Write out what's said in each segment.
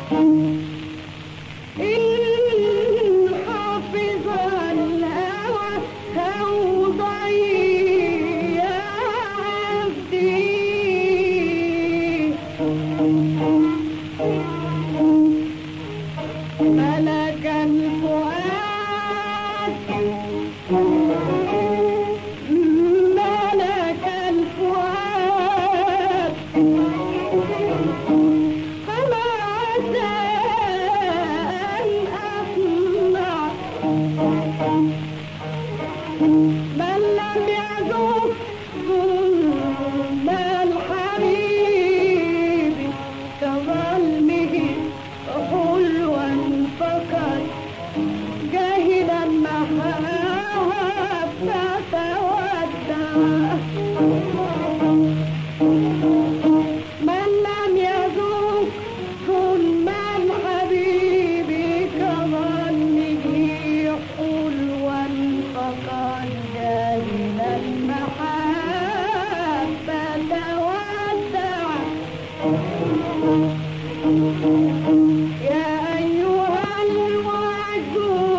إن حافظ الهوى هوضعي يا عبدي ملك الفؤاد ملك الفؤاد فما عسى أن أسمع من لم يذوق ظلم الحبيب كظلمه حلوا فقد جهل المحبة ودعه من لم يذوق ظلم الحبيب كظنه حلوا فقد جهل المحبة ودعه يا أيها الوعد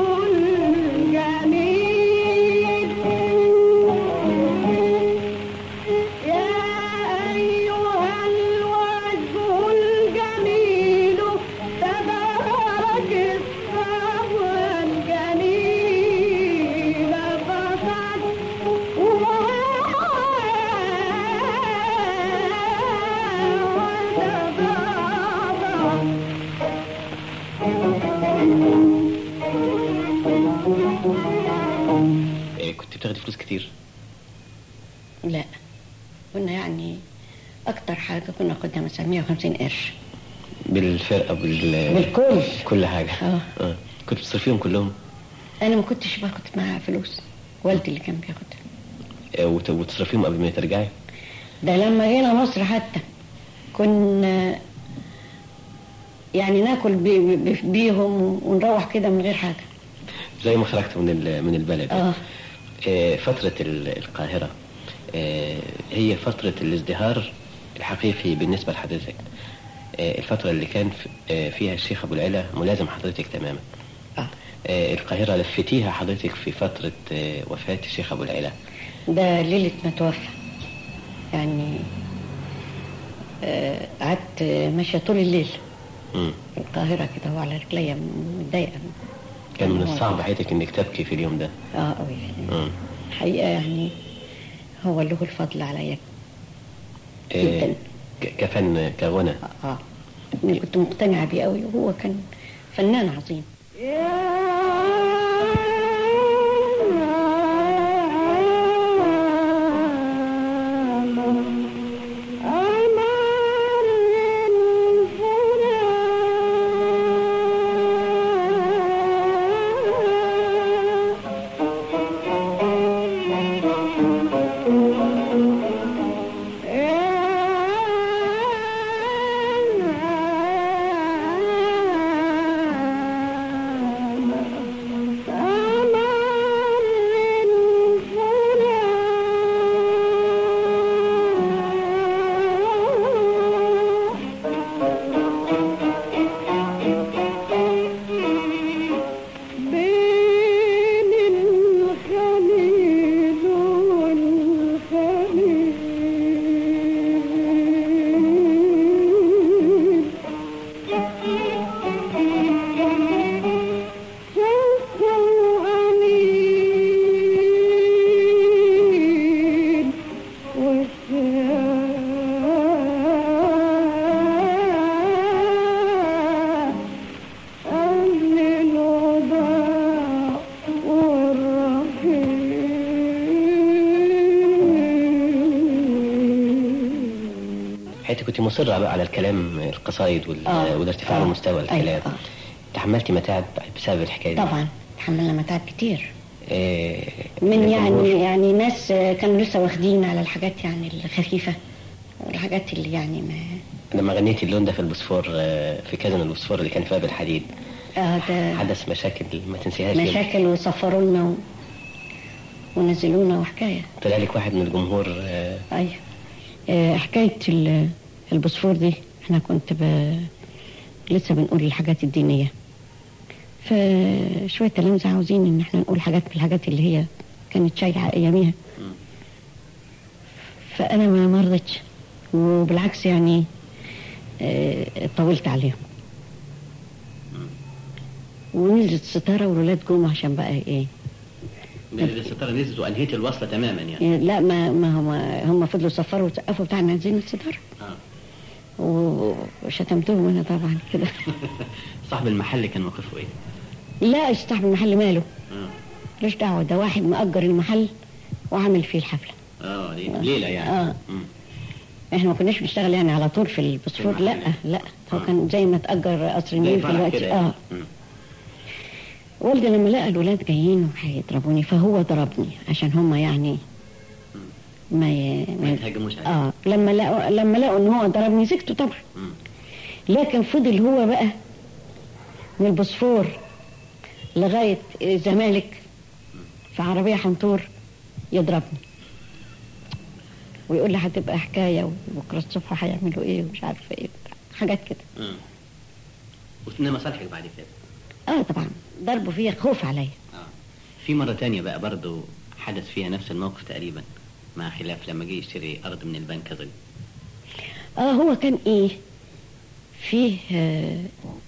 الجميل يا أيها الوجه الجميل تبارك الصبر الجميل فقد وتبارك إيه كنت بتاخدي فلوس كتير لا كنا يعني أكتر حاجة كنا ناخدها مثلا 150 قرش بالفرقة بال بالكل. كل حاجة آه. آه. كنت بتصرفيهم كلهم أنا ما كنتش باخد معاها فلوس والدي اللي كان بياخدها آه، وت- وتصرفيهم قبل ما ترجعي ده لما جينا مصر حتى كنا يعني ناكل بي بي بيهم ونروح كده من غير حاجة زي ما خرجت من ال- من البلد اه آه، فترة ال- القاهرة آه، هي فترة الازدهار الحقيقي بالنسبة لحضرتك آه، الفترة اللي كان ف- آه، فيها الشيخ أبو العلا ملازم حضرتك تماما اه آه، القاهرة لفتيها حضرتك في فترة آه، وفاة الشيخ أبو العلا ده ليلة ما توفى يعني آه، قعدت ماشية طول الليل مم. في القاهرة كده وعلى رجليا متضايقة كان من هو- الصعب حياتك انك تبكي في اليوم ده اه قوي مم. الحقيقة يعني هو له الفضل عليا آه، جدا. ك- كفن كغنى اه أنا كنت مقتنعة بيه قوي وهو كان فنان عظيم بين الخليل والخليل شوق أنين والشاق أهل الوضاء والرحيم حياتك كنت مصرة بقى على الكلام القصايد وال... آه. والارتفاع آه. لمستوى الكلام أيوة. آه. تحملتي متاعب بسبب الحكاية دي طبعا تحملنا متاعب كتير آه، من الجمهور. يعني يعني ناس كانوا لسه واخدين على الحاجات يعني الخفيفة والحاجات اللي يعني ما لما غنيتي اللون ده في البوسفور آه، في كازن البوسفور اللي كان في باب الحديد آه ده حدث مشاكل ما تنسيهاش يوم. مشاكل وصفروا لنا و... ونزلونا وحكاية طلع لك واحد من الجمهور آه، أيوة آه حكاية ال- البوسفور دي احنا كنت ب... لسه بنقول الحاجات الدينية فشوية تلامذة عاوزين ان احنا نقول حاجات من الحاجات اللي هي كانت شايعة اياميها مم. فانا ما ما رضيتش وبالعكس يعني آه، طولت عليهم ونزلت الستارة والولاد جم عشان بقى ايه من الستاره نزلت وانهيت الوصله تماما يعني يعني لا ما ما هم هم فضلوا يصفروا وسقفوا بتاع نازلين الستارة آه. وشتمتهم انا طبعا كده صاحب المحل كان موقفه ايه؟ لا صاحب المحل ماله اه ليش دعوة ده واحد مأجر المحل وعامل فيه الحفلة اه دي ليله يعني آه. مم. احنا ما كناش بنشتغل يعني على طول في الباسبور في لا المحل. لا هو آه. كان زي ما تأجر قصر زي النيل فرح دلوقتي كده يعني. اه مم. والدي لما لقى الولاد جايين وهيضربوني فهو ضربني عشان هم يعني ما ي... ما ما ي... يتهاجموش عليه اه لما لقوا لما لقوا ان هو ضربني سكتوا طبعا مم. لكن فضل هو بقى من البوسفور لغاية الزمالك في عربية حنطور يضربني ويقول لي هتبقى حكاية وبكرة الصبح هيعملوا ايه ومش عارفة ايه حاجات كده مم. وانما صالحك بعد كده اه طبعا ضربوا فيا خوف عليا اه في مرة تانية بقى برضو حدث فيها نفس الموقف تقريبا مع خلاف لما جه يشتري أرض من البنك أظن اه هو كان ايه فيه آه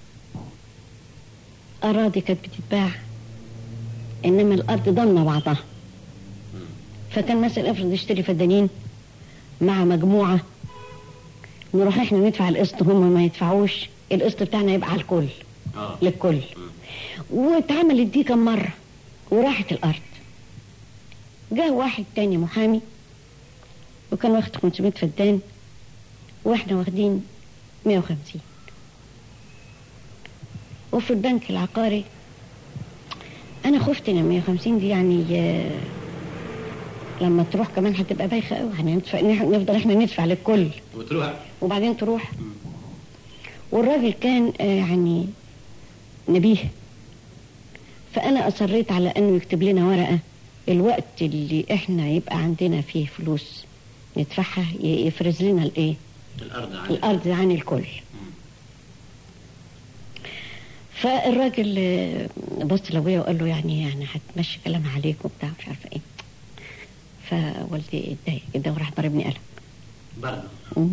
اراضي كانت بتتباع انما الارض ضمن بعضها فكان مثلا افرض يشتري فدانين مع مجموعه نروح احنا ندفع القسط هم ما يدفعوش القسط بتاعنا يبقى على الكل اه للكل مم. واتعملت دي كم مرة وراحت الأرض جاء واحد تاني محامي وكان واخد 500 فدان واحنا واخدين 150 وفي البنك العقاري انا خفت ان 150 دي يعني آه، لما تروح كمان هتبقى بايخه قوي هندفع نفضل احنا ندفع للكل وتروح وبعدين تروح والراجل كان آه، يعني نبيه فأنا أصريت على أنه يكتب لنا ورقة الوقت اللي إحنا يبقى عندنا فيه فلوس ندفعها ي- يفرز لنا الإيه الأرض عن الأرض عن الكل فالراجل آه، بص لابويا وقال له يعني يعني هتمشي كلامها عليك وبتاع مش عارفه ايه فوالدي اتضايق جدا وراح ضربني قلم برضه مم.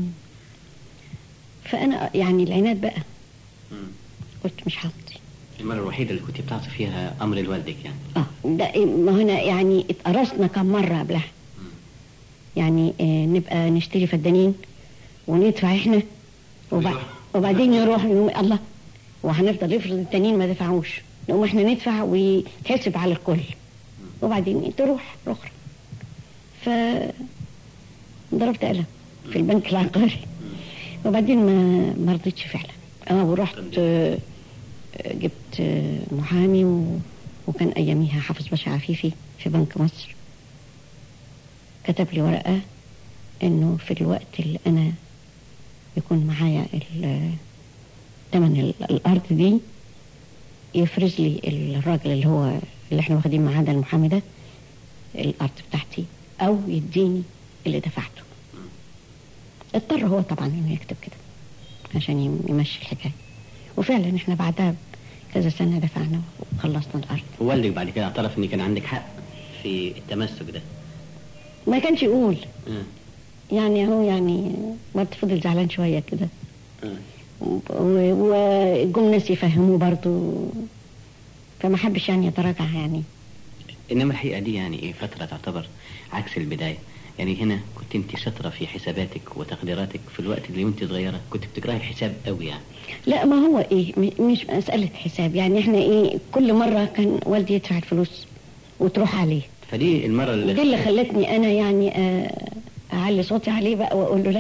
فانا يعني العناد بقى مم. قلت مش هعطي المرة الوحيدة اللي كنت بتعطي فيها أمر لوالدك يعني اه ده إيه، ما هنا يعني اتقرصنا كم مرة قبلها يعني آه نبقى نشتري فدانين وندفع احنا وبع... ويروح. وبعدين يروح يقوم الله وهنفضل يفرض التانيين ما دفعوش نقوم احنا ندفع ويتحسب على الكل وبعدين تروح اخرى ف ضربت قلم في البنك العقاري وبعدين ما ما رضيتش فعلا اه ورحت آه، آه، جبت آه، محامي و... وكان اياميها حافظ باشا عفيفي في بنك مصر كتب لي ورقه انه في الوقت اللي انا يكون معايا ال- تمن ال- الارض دي يفرز لي الراجل اللي هو اللي احنا واخدين معاه ده المحامي ده الارض بتاعتي او يديني اللي دفعته اضطر هو طبعا انه يكتب كده عشان يم- يمشي الحكايه وفعلا احنا بعدها كذا سنه دفعنا وخلصنا الارض ووالدك بعد كده اعترف إن كان عندك حق في التمسك ده ما كانش يقول مم. يعني هو يعني برضه فضل زعلان شويه كده مم. و- وجم ناس يفهموه برضه فما حبش يعني يتراجع يعني انما الحقيقه دي يعني ايه فتره تعتبر عكس البدايه يعني هنا كنت انت شاطره في حساباتك وتقديراتك في الوقت اللي وانت صغيره كنت بتكرهي الحساب قوي يعني لا ما هو ايه م- مش مسألة حساب يعني احنا ايه كل مرة كان والدي يدفع الفلوس وتروح عليه فدي المره دي اللي اللي خلتني انا يعني آه، اعلي صوتي عليه بقى واقول له لا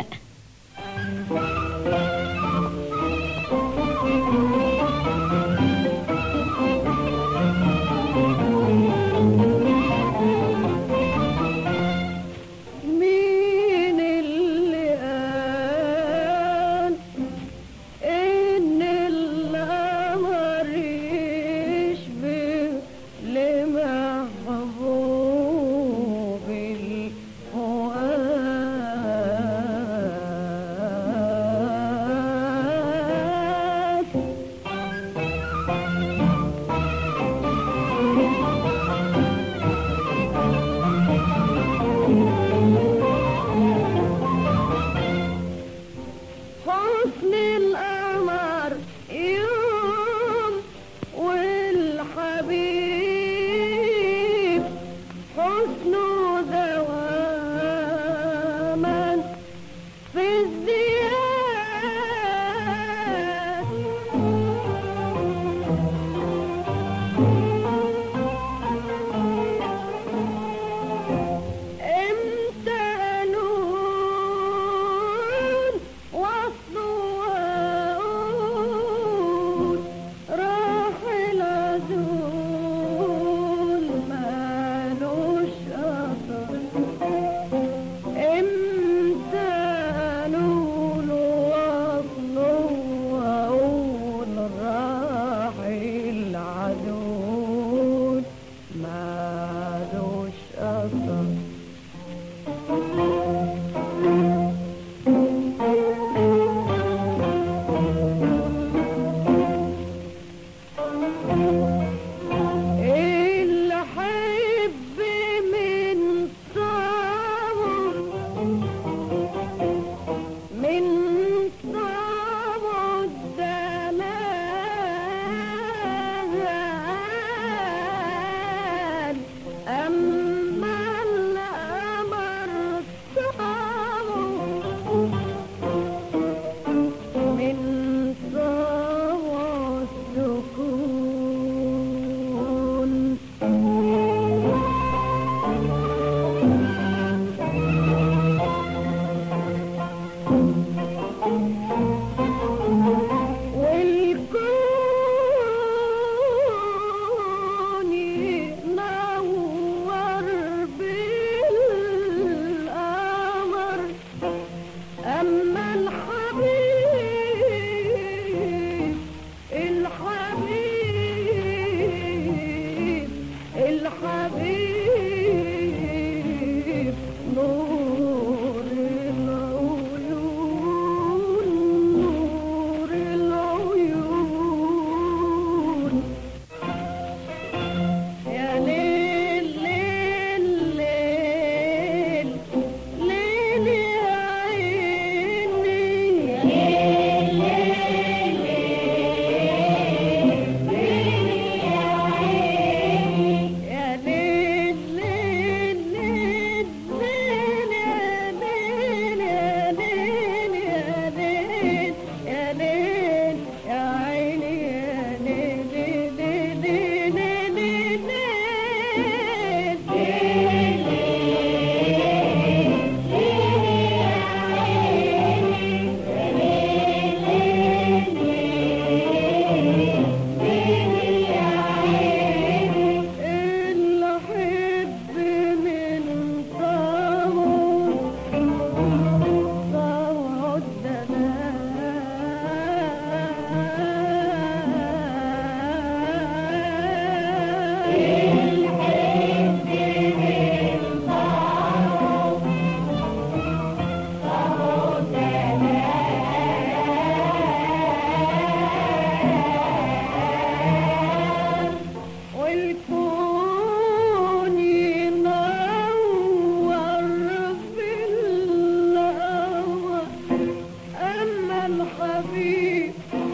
مين اللي قال إن القمر يشبه لمحبوب الفؤاد الحبيب الحبيب نور العيون نور العيون يا ليل ليل ليل ليل يا عيني يا ليل يا ليل ليل ليل ليل يا ليل يا ليل يا ليل يا ليل يا عيني يا ليل ليل ليل ليل ليل اللي احب من طاوع طاوع الدلال والكون ينور بالنور أما الحبيب